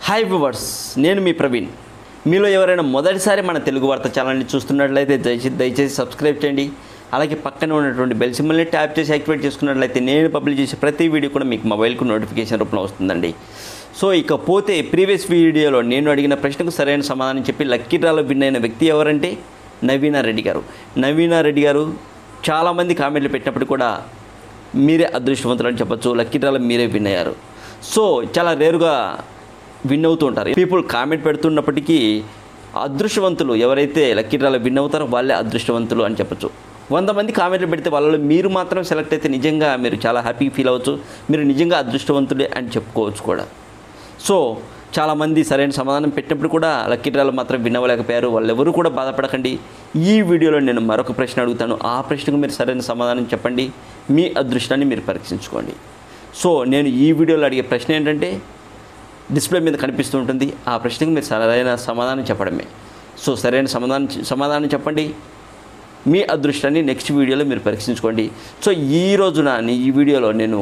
Hi viewers నేను మీ ప్రవీణ్ మీలో ఎవరైనా మొదటిసారి మన తెలుగు వార్త ఛానల్ని చూస్తున్నట్లయితే దయచేసి దయచేసి సబ్స్క్రైబ్ చేయండి అలాగే పక్కన ఉన్నటువంటి బెల్ సింబల్ని ట్యాప్ చేసి యాక్టివేట్ చేసుకున్నట్లయితే నేను పబ్లిష్ చేసే ప్రతి వీడియో కూడా మీకు మొబైల్కు నోటిఫికేషన్ రూపంలో వస్తుందండి సో ఇకపోతే ప్రీవియస్ వీడియోలో నేను అడిగిన ప్రశ్నకు సరైన సమాధానం చెప్పి లక్కీ డ్రాలో విన్ అయిన వ్యక్తి ఎవరంటే నవీనా రెడ్డి గారు నవీనా రెడ్డి గారు చాలామంది కామెంట్లు పెట్టినప్పుడు కూడా మీరే అదృష్టవంతులు అని చెప్పొచ్చు లక్కీ డ్రాలో మీరే విన్ అయ్యారు సో చాలా రేరుగా విన్ అవుతూ ఉంటారు పీపుల్ కామెంట్ పెడుతున్నప్పటికీ అదృష్టవంతులు ఎవరైతే లక్కీ డ్రాలో విన్ అవుతారో వాళ్ళే అదృష్టవంతులు అని చెప్పొచ్చు వంద మంది కామెంట్లు పెడితే వాళ్ళలో మీరు మాత్రం సెలెక్ట్ అయితే నిజంగా మీరు చాలా హ్యాపీ ఫీల్ అవ్వచ్చు మీరు నిజంగా అదృష్టవంతులే అని చెప్పుకోవచ్చు కూడా సో చాలామంది సరైన సమాధానం పెట్టినప్పుడు కూడా లక్కీ డ్రాలో మాత్రం వినవలేకపోయారు వాళ్ళు ఎవరు కూడా బాధపడకండి ఈ వీడియోలో నేను మరొక ప్రశ్న అడుగుతాను ఆ ప్రశ్నకు మీరు సరైన సమాధానం చెప్పండి మీ అదృష్టాన్ని మీరు పరీక్షించుకోండి సో నేను ఈ వీడియోలో అడిగే ప్రశ్న ఏంటంటే డిస్ప్లే మీద కనిపిస్తూ ఉంటుంది ఆ ప్రశ్నకు మీరు సరైన సమాధానం చెప్పడమే సో సరైన సమాధానం సమాధానం చెప్పండి మీ అదృష్టాన్ని నెక్స్ట్ వీడియోలో మీరు పరీక్షించుకోండి సో ఈ రోజున నీ- ఈ వీడియోలో నేను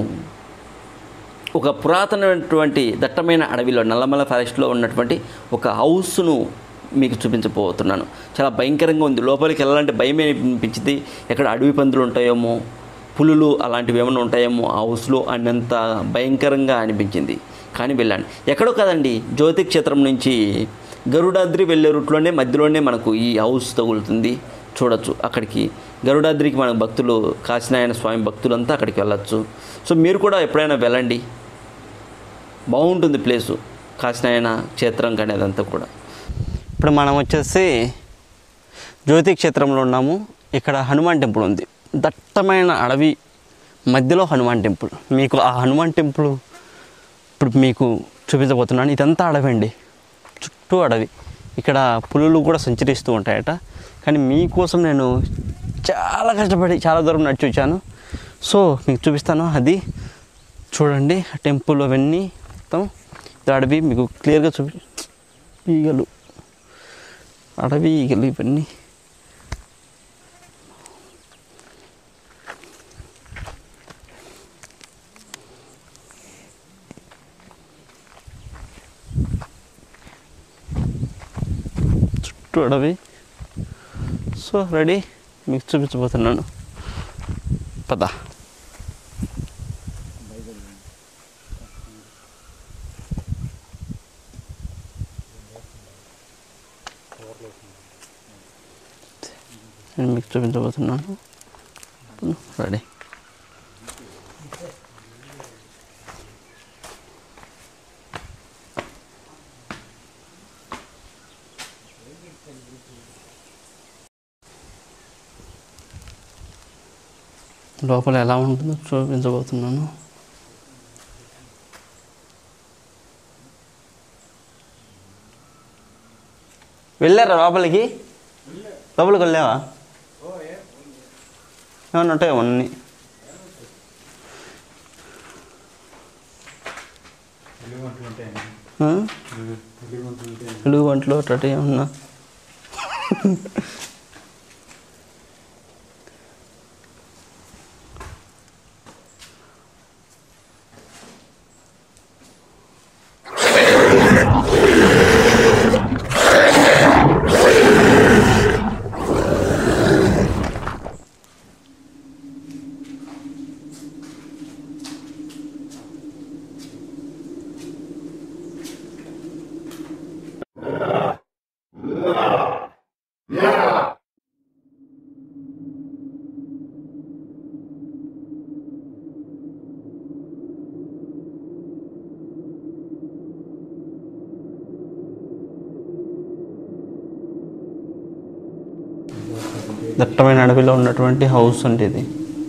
ఒక పురాతనమైనటువంటి దట్టమైన అడవిలో నల్లమల ఫారెస్ట్లో ఉన్నటువంటి ఒక హౌస్ను మీకు చూపించబోతున్నాను చాలా భయంకరంగా ఉంది లోపలికి వెళ్ళాలంటే భయమే అనిపించింది ఎక్కడ అడవి పందులు ఉంటాయేమో పులులు అలాంటివి ఏమైనా ఉంటాయేమో ఆ హౌస్లో అన్నంత భయంకరంగా అనిపించింది కానీ వెళ్ళాను ఎక్కడో కదండి జ్యోతి క్షేత్రం నుంచి గరుడాద్రి వెళ్ళే రూట్లోనే మధ్యలోనే మనకు ఈ హౌస్ తగులుతుంది చూడొచ్చు అక్కడికి గరుడాద్రికి మన భక్తులు కాశీనారాయణ స్వామి భక్తులంతా అక్కడికి వెళ్ళొచ్చు సో మీరు కూడా ఎప్పుడైనా వెళ్ళండి బాగుంటుంది ప్లేసు కాశీనారాయణ క్షేత్రం కానీ అదంతా కూడా ఇప్పుడు మనం వచ్చేసి జ్యోతి క్షేత్రంలో ఉన్నాము ఇక్కడ హనుమాన్ టెంపుల్ ఉంది దట్టమైన అడవి మధ్యలో హనుమాన్ టెంపుల్ మీకు ఆ హనుమాన్ టెంపుల్ ఇప్పుడు మీకు చూపించబోతున్నాను ఇదంతా అడవి అండి చుట్టూ అడవి ఇక్కడ పులులు కూడా సంచరిస్తూ ఉంటాయట కానీ మీకోసం నేను చాలా కష్టపడి చాలా దూరం నడిచి వచ్చాను సో మీకు చూపిస్తాను అది చూడండి ఆ టెంపుల్ అవన్నీ మొత్తం ఇది అడవి మీకు క్లియర్గా చూపి ఈగలు అడవి ఈగలు ఇవన్నీ చుట్టూ అడవి సో రెడీ మీకు చూపించబోతున్నాను పద నేను మీకు చూపించబోతున్నాను రెడీ లోపల ఎలా ఉంటుందో చూపించబోతున్నాను వెళ్ళారా లోపలికి లోపలికి వెళ్ళావా ఏమన్నా ఉంటాయో అన్నీ ఆ? తెలుగు వంటలు అట్ట ఏమన్నా దట్టమైన అడవిలో ఉన్నటువంటి హౌస్ అంటే ఇది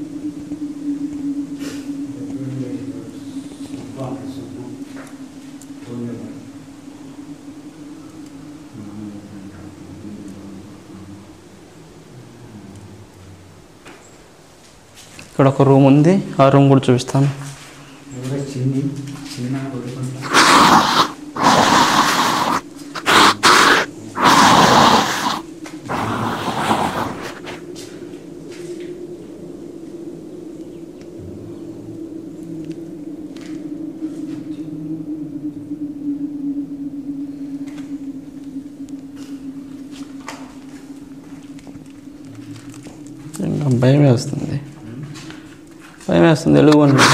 ఇక్కడ ఒక రూమ్ ఉంది ఆ రూమ్ కూడా చూపిస్తాను చిన్ని చిన్న కొడుకుంటా ఆ భయం వేస్తుంది భయం వేస్తుంది ఎలుగు బంటి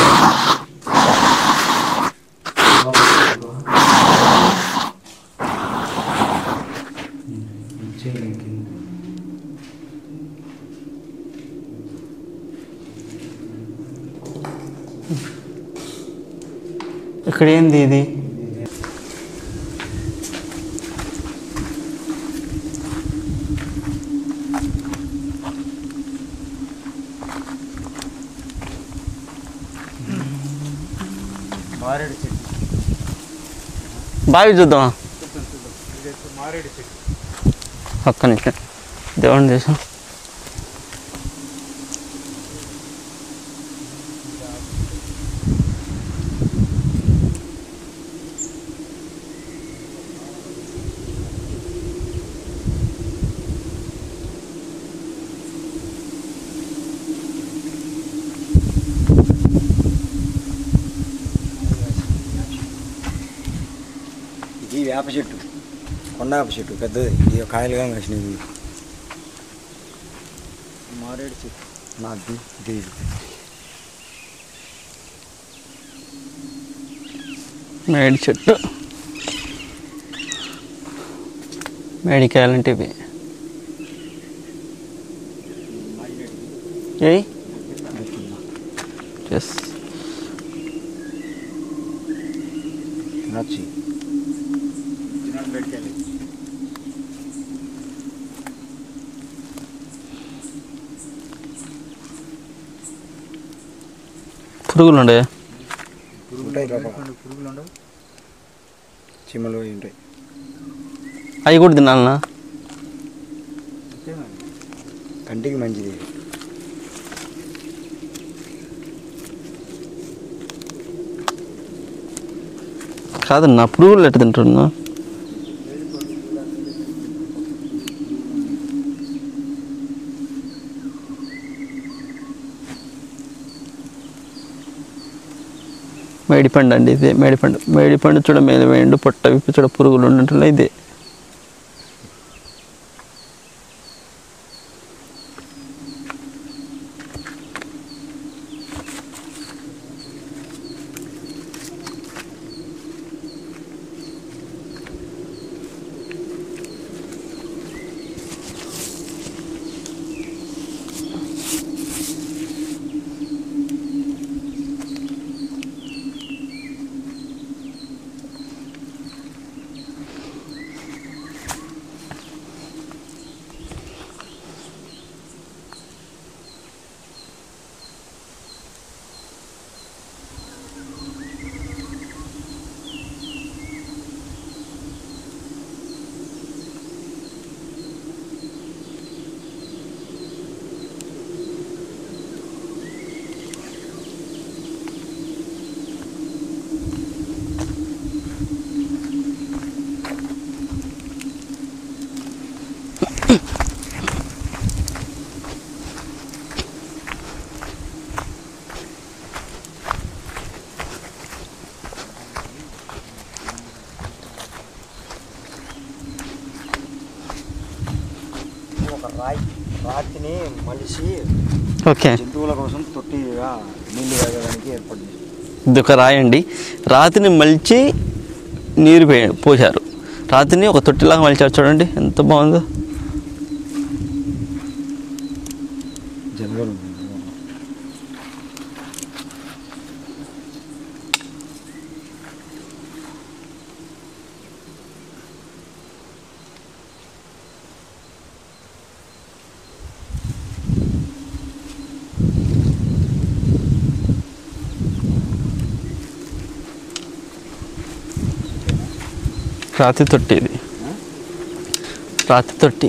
చేయలేం కింద ఇక్కడ ఏంది ఇది మారేడు చెట్టు బావి చూద్దాం మారేడు చెట్టు ఒక్క నిమిషం దేవుని దేశం ఇది వేప చెట్టు కొండ వేప చెట్టు పెద్దది ఇది కాయలుగా కాసినవి మారేడు చెట్టు నాకు తెలియదు మేడి చెట్టు మేడికాయలు అంటే ఇవి ఏయ్ ఎస్ తినొచ్చి పురుగులు ఉండే ఉంటాయి లోపల పురుగులు ఉండవు చీమలు అవి ఉంటాయి అవి కూడా తినాలనా అంతే మరి కంటికి మంచిది కాదన్నా పురుగులు ఎట్ట తింటున్నా మేడిపండు అండి ఇదే మేడిపండు మేడిపండు చూడ మీద వేయండు పొట్ట విప్పి చూడ పురుగులు ఉన్నట్లు ఇదే ఒక రాయి రాతిని మలిసి ఓకే జంతువుల కోసం తొట్టిగా నీళ్లు తాగడానికి ఏర్పాటు చేశారు ఇది ఒక రాయి అండి రాతిని మలిచి నీరు పే- పోశారు రాతిని ఒక తొట్టిలాగా మలిచారు చూడండి ఎంత బాగుందో జనగలు రాతి తొట్టి ఇది రాతి తొట్టి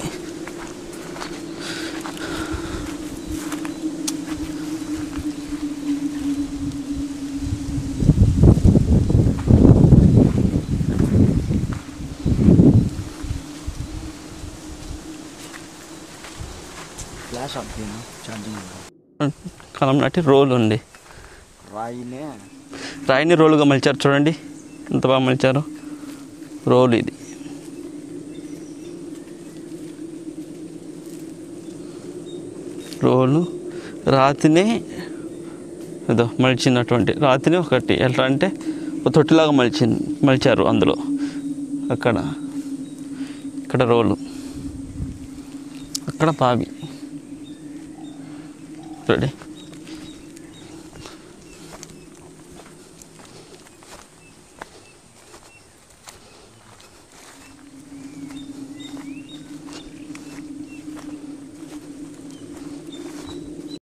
ఫ్లాష్ ఆఫ్నా ఛార్జింగ్ కలం నాటి రోలు ఉంది రాయినే రాయిని రోలుగా మలిచారు చూడండి ఎంత బాగా మలిచారు రోలు ఇది రోలు రాతిని ఏదో మలిచినటువంటి రాతిని ఒకటి ఎట్లా అంటే ఒక తొట్టిలాగా మలిచి మలిచారు అందులో అక్కడ ఇక్కడ రోలు అక్కడ బావి రెడీ